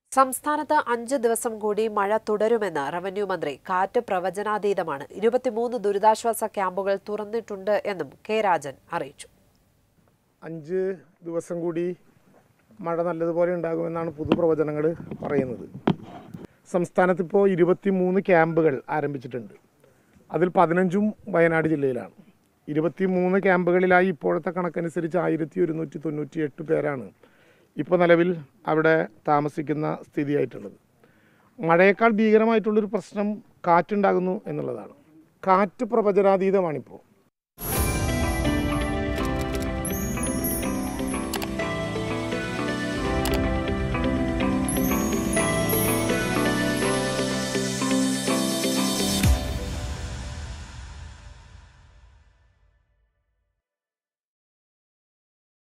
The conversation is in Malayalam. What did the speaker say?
സംസ്ഥാനത്ത് അഞ്ച് ദിവസം കൂടി മഴ തുടരുമെന്ന് റവന്യൂ മന്ത്രി കാറ്റ് പ്രവചനാതീതമാണ് ഇരുപത്തിമൂന്ന് ദുരിതാശ്വാസ ക്യാമ്പുകൾ തുറന്നിട്ടുണ്ട് എന്നും കെ രാജൻ അറിയിച്ചു അഞ്ച് ദിവസം കൂടി മഴ നല്ലതുപോലെ ഉണ്ടാകുമെന്നാണ് പൊതുപ്രവചനങ്ങൾ പറയുന്നത് സംസ്ഥാനത്ത് ഇപ്പോൾ ഇരുപത്തി മൂന്ന് ക്യാമ്പുകൾ ആരംഭിച്ചിട്ടുണ്ട് അതിൽ പതിനഞ്ചും വയനാട് ജില്ലയിലാണ് ഇരുപത്തി മൂന്ന് ക്യാമ്പുകളിലായി ഇപ്പോഴത്തെ കണക്കനുസരിച്ച് ആയിരത്തി ഒരുന്നൂറ്റി തൊണ്ണൂറ്റി എട്ട് പേരാണ് ഇപ്പോൾ നിലവിൽ അവിടെ താമസിക്കുന്ന സ്ഥിതിയായിട്ടുള്ളത് മഴയേക്കാൾ ഭീകരമായിട്ടുള്ളൊരു പ്രശ്നം കാറ്റുണ്ടാകുന്നു എന്നുള്ളതാണ് കാറ്റ് പ്രവചനാതീതമാണിപ്പോൾ